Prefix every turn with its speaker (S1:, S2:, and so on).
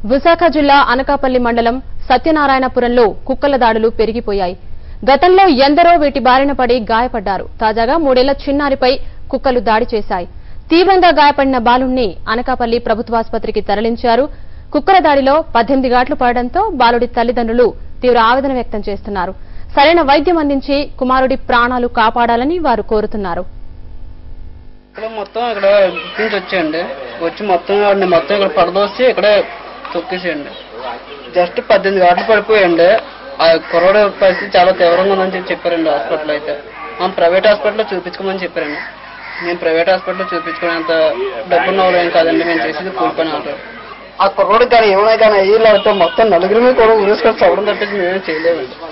S1: విశాఖ జిల్లా అనకాపల్లి మండలం సత్యనారాయణపురంలో కుక్కల దాడులు పెరిగిపోయాయి గతంలో ఎందరో వీటి బారిన పడి గాయపడ్డారు తాజాగా మూడేళ్ల చిన్నారిపై కుక్కలు దాడి చేశాయి తీవ్రంగా గాయపడిన బాలుణ్ణి అనకాపల్లి ప్రభుత్వాసుపత్రికి తరలించారు కుక్కల దాడిలో పద్దెనిమిది ఘాట్లు పడడంతో బాలుడి తల్లిదండ్రులు తీవ్ర ఆవేదన వ్యక్తం చేస్తున్నారు సరైన వైద్యం అందించి కుమారుడి ప్రాణాలు కాపాడాలని వారు కోరుతున్నారు
S2: ఇక్కడ మొత్తం ఇక్కడ నుంచి వచ్చేయండి వచ్చి మొత్తం వాడిని మొత్తం ఇక్కడ పడదోసి ఇక్కడే తొక్కేసేయండి జస్ట్ పద్దెనిమిది గంటలు పడిపోయండి ఆ కుర్రోడు పరిస్థితి చాలా తీవ్రంగా ఉందని చెప్పి చెప్పారండి హాస్పిటల్ అయితే మనం ప్రైవేట్ హాస్పిటల్లో చూపించుకోమని చెప్పారండి నేను ప్రైవేట్ హాస్పిటల్లో చూపించుకునేంత డబ్బున్న వాళ్ళు ఏం కాదండి మేము చేసేది కూలి పని ఆటో ఆ కుర్రోడికి కానీ ఏమైనా కానీ అయ్యి లేకపోతే మొత్తం నలుగురిని కూడా ఊరేసుకొని చదవడం తప్పించి మేమేం చేయలేమండి